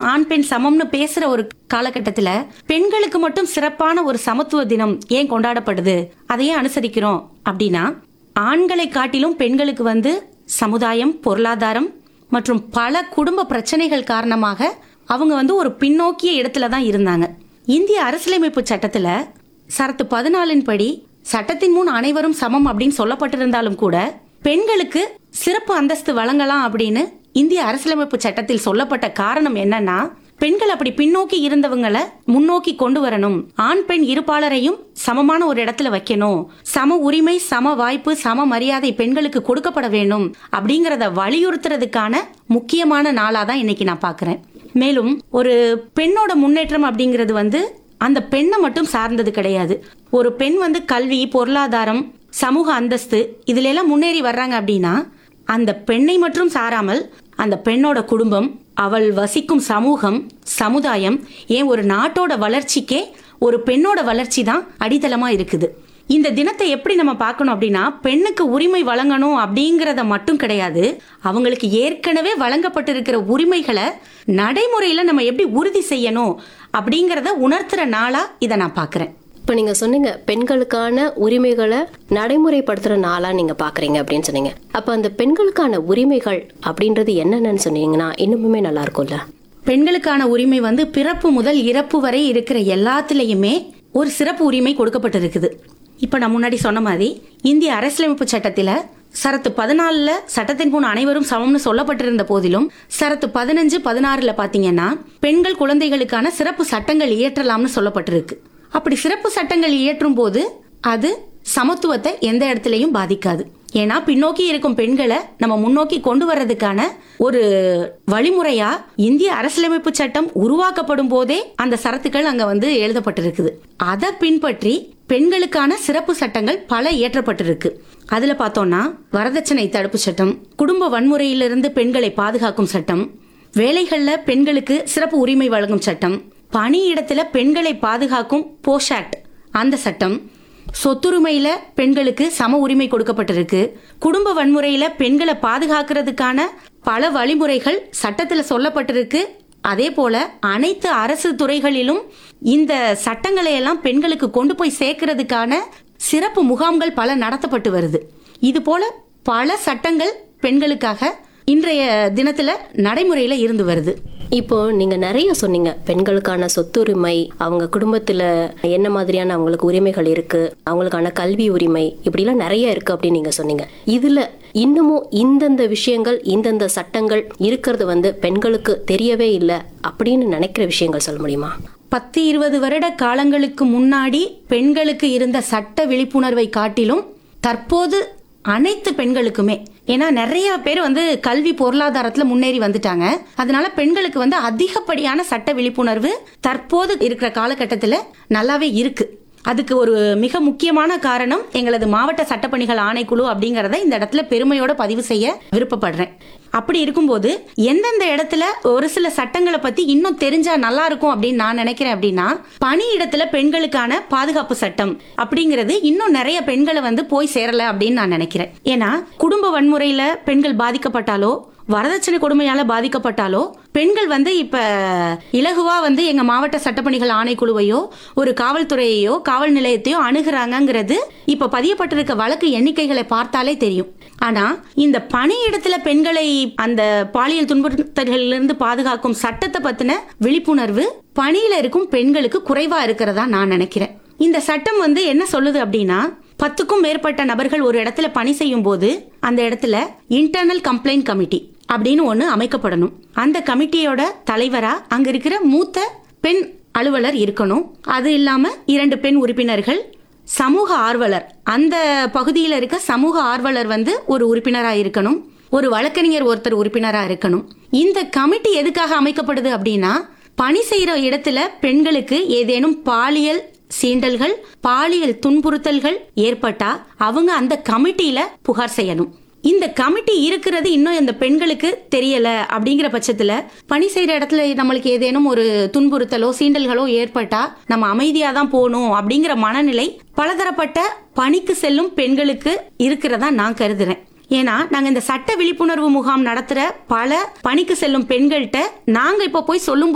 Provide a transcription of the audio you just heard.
ஆண் பெண் சமம்னு பேசுற ஒரு காலகட்டத்துல பெண்களுக்கு மட்டும் சிறப்பான ஒரு சமத்துவ தினம் ஏன் கொண்டாடப்படுது அதையே அனுசரிக்கிறோம் அப்படின்னா ஆண்களை காட்டிலும் பெண்களுக்கு வந்து சமுதாயம் பொருளாதாரம் மற்றும் பல குடும்ப பிரச்சனைகள் காரணமாக அவங்க வந்து ஒரு பின்னோக்கிய இடத்துல தான் இருந்தாங்க இந்திய அரசியலமைப்பு சட்டத்துல சரத்து பதினாலின் படி சட்டத்தின் முன் அனைவரும் சமம் அப்படின்னு சொல்லப்பட்டிருந்தாலும் கூட பெண்களுக்கு சிறப்பு அந்தஸ்து வழங்கலாம் அப்படின்னு இந்திய அரசியலமைப்பு சட்டத்தில் சொல்லப்பட்ட காரணம் என்னன்னா பெண்கள் அப்படி பின்னோக்கி இருந்தவங்களை முன்னோக்கி கொண்டு வரணும் ஆண் பெண் இருப்பாளரையும் சமமான ஒரு இடத்துல வைக்கணும் சம உரிமை சம வாய்ப்பு சம மரியாதை பெண்களுக்கு கொடுக்கப்பட வேண்டும் அப்படிங்கறத வலியுறுத்துறதுக்கான முக்கியமான நாளா தான் இன்னைக்கு நான் பாக்குறேன் மேலும் ஒரு பெண்ணோட முன்னேற்றம் அப்படிங்கிறது வந்து அந்த பெண்ணை மட்டும் சார்ந்தது கிடையாது ஒரு பெண் வந்து கல்வி பொருளாதாரம் சமூக அந்தஸ்து இதுல எல்லாம் முன்னேறி வர்றாங்க அப்படின்னா அந்த பெண்ணை மட்டும் சாராமல் அந்த பெண்ணோட குடும்பம் அவள் வசிக்கும் சமூகம் சமுதாயம் ஏன் ஒரு நாட்டோட வளர்ச்சிக்கே ஒரு பெண்ணோட வளர்ச்சி தான் அடித்தளமா இருக்குது இந்த தினத்தை எப்படி நம்ம பார்க்கணும் அப்படின்னா பெண்ணுக்கு உரிமை வழங்கணும் அப்படிங்கறத மட்டும் கிடையாது அவங்களுக்கு ஏற்கனவே வழங்கப்பட்டிருக்கிற உரிமைகளை நடைமுறையில நம்ம எப்படி உறுதி செய்யணும் அப்படிங்கறத உணர்த்துற நாளா இதை நான் பார்க்கறேன் இப்போ நீங்க சொன்னீங்க பெண்களுக்கான உரிமைகளை நடைமுறைப்படுத்துற நாளா நீங்க பாக்குறீங்க அப்படின்னு சொன்னீங்க அப்ப அந்த பெண்களுக்கான உரிமைகள் அப்படின்றது என்னென்னு சொன்னீங்கன்னா இன்னுமுமே நல்லா இருக்கும்ல பெண்களுக்கான உரிமை வந்து பிறப்பு முதல் இறப்பு வரை இருக்கிற எல்லாத்துலயுமே ஒரு சிறப்பு உரிமை கொடுக்கப்பட்டிருக்குது இப்ப நான் முன்னாடி சொன்ன மாதிரி இந்திய அரசியலமைப்பு சட்டத்தில சரத்து பதினாலுல சட்டத்தின் முன் அனைவரும் சமம்னு சொல்லப்பட்டிருந்த போதிலும் சரத்து பதினஞ்சு பதினாறுல பாத்தீங்கன்னா பெண்கள் குழந்தைகளுக்கான சிறப்பு சட்டங்கள் இயற்றலாம்னு சொல்லப்பட்டிருக்கு அப்படி சிறப்பு சட்டங்கள் இயற்றும் போது அது சமத்துவத்தை எந்த இடத்துலயும் பாதிக்காது ஏன்னா பின்னோக்கி இருக்கும் பெண்களை நம்ம முன்னோக்கி கொண்டு வர்றதுக்கான ஒரு வழிமுறையா இந்திய அரசியலமைப்பு சட்டம் உருவாக்கப்படும் போதே அந்த சரத்துக்கள் அங்க வந்து எழுதப்பட்டிருக்குது அதை பின்பற்றி பெண்களுக்கான சிறப்பு சட்டங்கள் பல இயற்றப்பட்டிருக்கு அதுல பார்த்தோம்னா வரதட்சணை தடுப்பு சட்டம் குடும்ப வன்முறையிலிருந்து பெண்களை பாதுகாக்கும் சட்டம் வேலைகள்ல பெண்களுக்கு சிறப்பு உரிமை வழங்கும் சட்டம் பணியிடத்துல பெண்களை பாதுகாக்கும் போஷாக்ட் அந்த சட்டம் சொத்துரிமையில பெண்களுக்கு சம உரிமை கொடுக்கப்பட்டிருக்கு குடும்ப வன்முறையில பெண்களை பாதுகாக்கிறதுக்கான பல வழிமுறைகள் சட்டத்துல சொல்லப்பட்டிருக்கு அதே போல அனைத்து அரசு துறைகளிலும் இந்த சட்டங்களை எல்லாம் பெண்களுக்கு கொண்டு போய் சேர்க்கறதுக்கான சிறப்பு முகாம்கள் பல நடத்தப்பட்டு வருது இது போல பல சட்டங்கள் பெண்களுக்காக இன்றைய தினத்துல நடைமுறையில இருந்து வருது இப்போ நீங்க நிறைய சொன்னீங்க பெண்களுக்கான சொத்துரிமை அவங்க குடும்பத்துல என்ன மாதிரியான அவங்களுக்கு உரிமைகள் இருக்கு அவங்களுக்கான கல்வி உரிமை இப்படிலாம் நிறைய இருக்கு அப்படின்னு நீங்க சொன்னீங்க இதுல இன்னமும் இந்தந்த விஷயங்கள் இந்தந்த சட்டங்கள் இருக்கிறது வந்து பெண்களுக்கு தெரியவே இல்லை அப்படின்னு நினைக்கிற விஷயங்கள் சொல்ல முடியுமா பத்து இருபது வருட காலங்களுக்கு முன்னாடி பெண்களுக்கு இருந்த சட்ட விழிப்புணர்வை காட்டிலும் தற்போது அனைத்து பெண்களுக்குமே ஏன்னா நிறைய பேர் வந்து கல்வி பொருளாதாரத்துல முன்னேறி வந்துட்டாங்க அதனால பெண்களுக்கு வந்து அதிகப்படியான சட்ட விழிப்புணர்வு தற்போது இருக்கிற காலகட்டத்துல நல்லாவே இருக்கு அதுக்கு ஒரு மிக முக்கியமான காரணம் எங்களது மாவட்ட சட்டப்பணிகள் ஆணைக்குழு அப்படிங்கறத இந்த இடத்துல பெருமையோட பதிவு செய்ய விருப்பப்படுறேன் அப்படி இருக்கும்போது எந்தெந்த இடத்துல ஒரு சில சட்டங்களை பத்தி இன்னும் தெரிஞ்சா நல்லா இருக்கும் அப்படின்னு நான் நினைக்கிறேன் அப்படின்னா பணியிடத்துல பெண்களுக்கான பாதுகாப்பு சட்டம் அப்படிங்கிறது இன்னும் நிறைய பெண்களை வந்து போய் சேரல அப்படின்னு நான் நினைக்கிறேன் ஏன்னா குடும்ப வன்முறையில பெண்கள் பாதிக்கப்பட்டாலோ வரதட்சணை கொடுமையால பாதிக்கப்பட்டாலோ பெண்கள் வந்து இப்ப இலகுவா வந்து எங்க மாவட்ட சட்டப்பணிகள் ஆணைக்குழுவையோ ஒரு காவல்துறையையோ காவல் நிலையத்தையோ அணுகுறாங்கங்கிறது இப்ப பதியப்பட்டிருக்க வழக்கு எண்ணிக்கைகளை பார்த்தாலே தெரியும் ஆனா இந்த பணியிடத்துல பெண்களை அந்த பாலியல் துன்புறுத்தல்களிலிருந்து பாதுகாக்கும் சட்டத்தை பத்தின விழிப்புணர்வு பணியில இருக்கும் பெண்களுக்கு குறைவா இருக்கிறதா நான் நினைக்கிறேன் இந்த சட்டம் வந்து என்ன சொல்லுது அப்படின்னா பத்துக்கும் மேற்பட்ட நபர்கள் ஒரு இடத்துல பணி செய்யும் போது அந்த இடத்துல இன்டர்னல் கம்ப்ளைண்ட் கமிட்டி அப்படின்னு ஒண்ணு அமைக்கப்படணும் அந்த கமிட்டியோட தலைவரா அங்க இருக்கிற மூத்த பெண் அலுவலர் இருக்கணும் அது இல்லாம இரண்டு பெண் உறுப்பினர்கள் சமூக ஆர்வலர் அந்த பகுதியில் இருக்க சமூக ஆர்வலர் வந்து ஒரு உறுப்பினரா இருக்கணும் ஒரு வழக்கறிஞர் ஒருத்தர் உறுப்பினரா இருக்கணும் இந்த கமிட்டி எதுக்காக அமைக்கப்படுது அப்படின்னா பணி செய்யற இடத்துல பெண்களுக்கு ஏதேனும் பாலியல் சீண்டல்கள் பாலியல் துன்புறுத்தல்கள் ஏற்பட்டா அவங்க அந்த கமிட்டியில புகார் செய்யணும் இந்த கமிட்டி இருக்கிறது இன்னும் இந்த பெண்களுக்கு தெரியல அப்படிங்கிற பட்சத்துல பணி செய்யற இடத்துல நம்மளுக்கு ஏதேனும் ஒரு துன்புறுத்தலோ சீண்டல்களோ ஏற்பட்டா நம்ம அமைதியா தான் போகணும் அப்படிங்கிற மனநிலை பலதரப்பட்ட பணிக்கு செல்லும் பெண்களுக்கு இருக்கிறதா நான் கருதுறேன் ஏன்னா நாங்க இந்த சட்ட விழிப்புணர்வு முகாம் நடத்துற பல பணிக்கு செல்லும் பெண்கள்கிட்ட நாங்க இப்ப போய் சொல்லும்